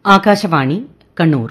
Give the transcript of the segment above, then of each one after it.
ആകാശവാണി കണ്ണൂർ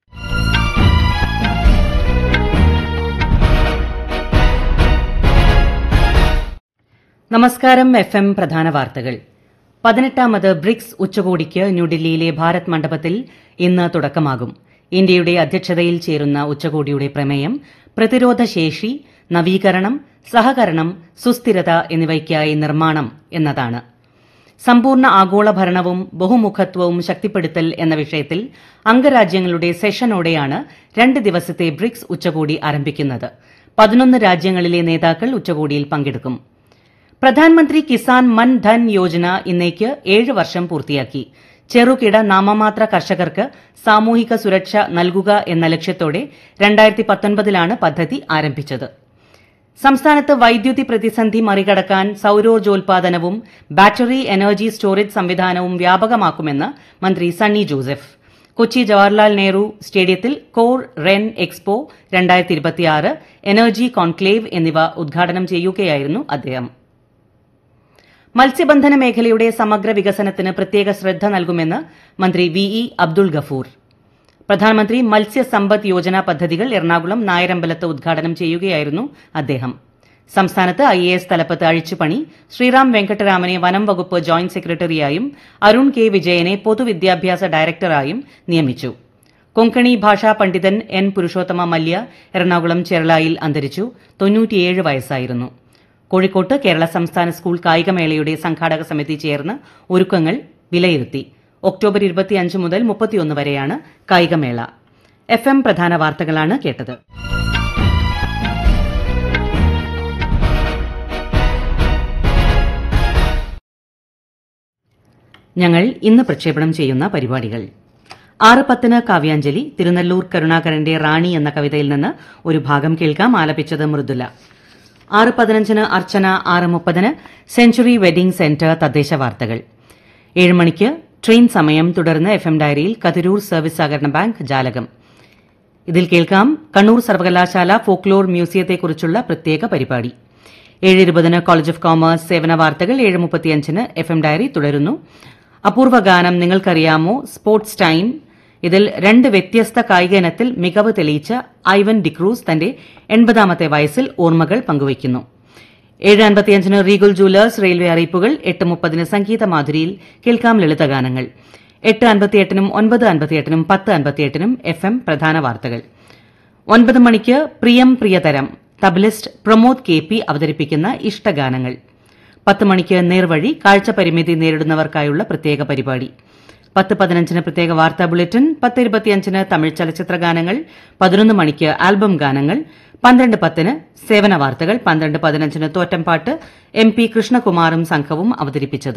നമസ്കാരം F M പ്രധാന വാർത്തകൾ പതിനെട്ടാമത് ബ്രിക്സ് ഉച്ചകോടിക്ക് ന്യൂഡൽഹിയിലെ ഭാരത് മണ്ഡപത്തിൽ ഇന്ന് തുടക്കമാകും ഇന്ത്യയുടെ അധ്യക്ഷതയിൽ ചേരുന്ന ഉച്ചകോടിയുടെ പ്രമേയം പ്രതിരോധശേഷി നവീകരണം സഹകരണം സുസ്ഥിരത എന്നിവയ്ക്കായി നിർമ്മാണം എന്നതാണ് സമ്പൂർണ്ണ ആഗോള ഭരണവും ബഹുമുഖത്വവും ശക്തിപ്പെടുത്തൽ എന്ന വിഷയത്തിൽ അംഗരാജ്യങ്ങളുടെ സെഷനോടെയാണ് രണ്ട് ദിവസത്തെ ബ്രിക്സ് ഉച്ചകോടി ആരംഭിക്കുന്നത് പതിനൊന്ന് രാജ്യങ്ങളിലെ നേതാക്കൾ ഉച്ചകോടിയിൽ പങ്കെടുക്കും പ്രധാനമന്ത്രി കിസാൻ മൻ ധൻ യോജന ഇന്നേക്ക് ഏഴ് വർഷം പൂർത്തിയാക്കി ചെറുകിട നാമമാത്ര കർഷകർക്ക് സാമൂഹിക സുരക്ഷ നൽകുക എന്ന ലക്ഷ്യത്തോടെ രണ്ടായിരത്തി പത്തൊൻപതിലാണ് പദ്ധതി ആരംഭിച്ചത് സംസ്ഥാനത്ത് വൈദ്യുതി പ്രതിസന്ധി മറികടക്കാൻ സൌരോർജ്ജോൽപാദനവും ബാറ്ററി എനർജി സ്റ്റോറേജ് സംവിധാനവും വ്യാപകമാക്കുമെന്ന് മന്ത്രി സണ്ണി ജോസഫ് കൊച്ചി ജവഹർലാൽ നെഹ്റു സ്റ്റേഡിയത്തിൽ കോർ റെൻ എക്സ്പോ എനർജി കോൺക്ലേവ് എന്നിവ ഉദ്ഘാടനം ചെയ്യുകയായിരുന്നു അദ്ദേഹം മത്സ്യബന്ധന മേഖലയുടെ സമഗ്ര വികസനത്തിന് പ്രത്യേക ശ്രദ്ധ നൽകുമെന്ന് മന്ത്രി വി ഇ അബ്ദുൾ ഗഫൂർ പ്രധാനമന്ത്രി മത്സ്യ സമ്പദ് യോജന പദ്ധതികൾ എറണാകുളം നായരമ്പലത്ത് ഉദ്ഘാടനം ചെയ്യുകയായിരുന്നു അദ്ദേഹം സംസ്ഥാനത്ത് ഐ എ എസ് തലപ്പത്ത് അഴിച്ചുപണി ശ്രീറാം വെങ്കട്ടരാമനെ വനം വകുപ്പ് ജോയിന്റ് സെക്രട്ടറിയായും അരുൺ കെ വിജയനെ പൊതുവിദ്യാഭ്യാസ ഡയറക്ടറായും നിയമിച്ചു കൊങ്കണി ഭാഷാ പണ്ഡിതൻ എൻ പുരുഷോത്തമ മല്യ എറണാകുളം ചെറളായിൽ അന്തരിച്ചു തൊണ്ണൂറ്റിയേഴ് വയസ്സായിരുന്നു കോഴിക്കോട്ട് കേരള സംസ്ഥാന സ്കൂൾ കായികമേളയുടെ സംഘാടക സമിതി ചേർന്ന് ഒരുക്കങ്ങൾ വിലയിരുത്തി ഒക്ടോബർ ഇരുപത്തിയഞ്ച് മുതൽ മുപ്പത്തിയൊന്ന് വരെയാണ് കായികമേള എഫ് എം പ്രധാന വാർത്തകളാണ് കേട്ടത് ഞങ്ങൾ ഇന്ന് പ്രക്ഷേപണം ചെയ്യുന്ന പരിപാടികൾ ആറ് പത്തിന് കാവ്യാഞ്ജലി തിരുനെല്ലൂർ കരുണാകരന്റെ റാണി എന്ന കവിതയിൽ നിന്ന് ഒരു ഭാഗം കേൾക്കാം ആലപിച്ചത് മൃദുല ആറ് പതിനഞ്ചിന് അർച്ചന ആറ് മുപ്പതിന് സെഞ്ചുറി വെഡിംഗ് സെന്റർ തദ്ദേശ വാർത്തകൾ ഏഴ് മണിക്ക് ട്രെയിൻ സമയം തുടർന്ന് എഫ് എം ഡയറിയിൽ കതിരൂർ സർവീസ് സഹകരണ ബാങ്ക് ജാലകം ഇതിൽ കേൾക്കാം കണ്ണൂർ സർവകലാശാല ഫോക്ലോർ മ്യൂസിയത്തെക്കുറിച്ചുള്ള പ്രത്യേക പരിപാടി ഏഴ് ഇരുപതിന് കോളേജ് ഓഫ് കോമേഴ്സ് സേവന വാർത്തകൾ ഏഴ് മുപ്പത്തിയഞ്ചിന് എഫ് എം ഡയറി തുടരുന്നു അപൂർവ ഗാനം നിങ്ങൾക്കറിയാമോ സ്പോർട്സ് ടൈം ഇതിൽ രണ്ട് വ്യത്യസ്ത കായിക ഇനത്തിൽ മികവ് തെളിയിച്ച ഐവൻ ഡിക്രൂസ് തന്റെ എൺപതാമത്തെ വയസ്സിൽ ഓർമ്മകൾ പങ്കുവയ്ക്കുന്നു ഏഴ് അൻപത്തിയഞ്ചിന് റീഗുൽ ജൂലേഴ്സ് റെയിൽവേ അറിയിപ്പുകൾ എട്ട് മുപ്പതിന് സംഗീത മാധുരിയിൽ കേൾക്കാം ലളിതഗാനങ്ങൾ എട്ട് അൻപത്തിയെട്ടിനും ഒൻപത് അൻപത്തിയെട്ടിനും പത്ത് അൻപത്തിയെട്ടിനും എഫ് എം പ്രധാന വാർത്തകൾ ഒൻപത് മണിക്ക് പ്രിയം പ്രിയതരം തബലിസ്റ്റ് പ്രമോദ് കെ പി അവതരിപ്പിക്കുന്ന ഇഷ്ടഗാനങ്ങൾ പത്ത് മണിക്ക് നേർവഴി കാഴ്ച പരിമിതി നേരിടുന്നവർക്കായുള്ള പ്രത്യേക പരിപാടി പത്ത് പതിനഞ്ചിന് പ്രത്യേക വാർത്താ ബുള്ളറ്റിൻ പത്ത് ഇരുപത്തിയഞ്ചിന് തമിഴ് ചലച്ചിത്ര ഗാനങ്ങൾ പതിനൊന്ന് മണിക്ക് ആൽബം ഗാനങ്ങൾ പന്ത്രണ്ട് പത്തിന് സേവന വാർത്തകൾ പന്ത്രണ്ട് പതിനഞ്ചിന് തോറ്റംപാട്ട് എം പി കൃഷ്ണകുമാറും സംഘവും അവതരിപ്പിച്ചത്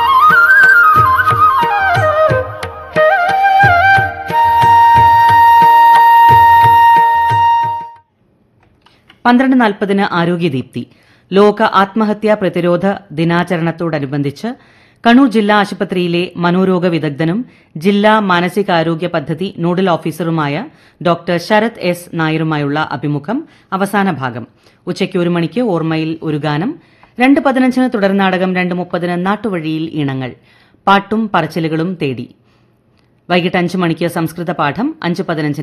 പന്ത്രണ്ട് നാൽപ്പതിന് ആരോഗ്യദീപ്തി ലോക ആത്മഹത്യാ പ്രതിരോധ ദിനാചരണത്തോടനുബന്ധിച്ച് കണ്ണൂർ ജില്ലാ ആശുപത്രിയിലെ മനോരോഗ വിദഗ്ധനും ജില്ലാ മാനസികാരോഗ്യ പദ്ധതി നോഡൽ ഓഫീസറുമായ ഡോക്ടർ ശരത് എസ് നായരുമായുള്ള അഭിമുഖം അവസാന ഭാഗം ഉച്ചയ്ക്ക് ഒരു മണിക്ക് ഓർമ്മയിൽ ഒരു ഗാനം രണ്ട് പതിനഞ്ചിന് തുടർ നാടകം രണ്ട് മുപ്പതിന് നാട്ടുവഴിയിൽ ഇണങ്ങൾ പാട്ടും പറച്ചിലുകളും തേടി വൈകിട്ട് അഞ്ച് മണിക്ക് സംസ്കൃത പാഠം അഞ്ച് പതിനഞ്ചിന്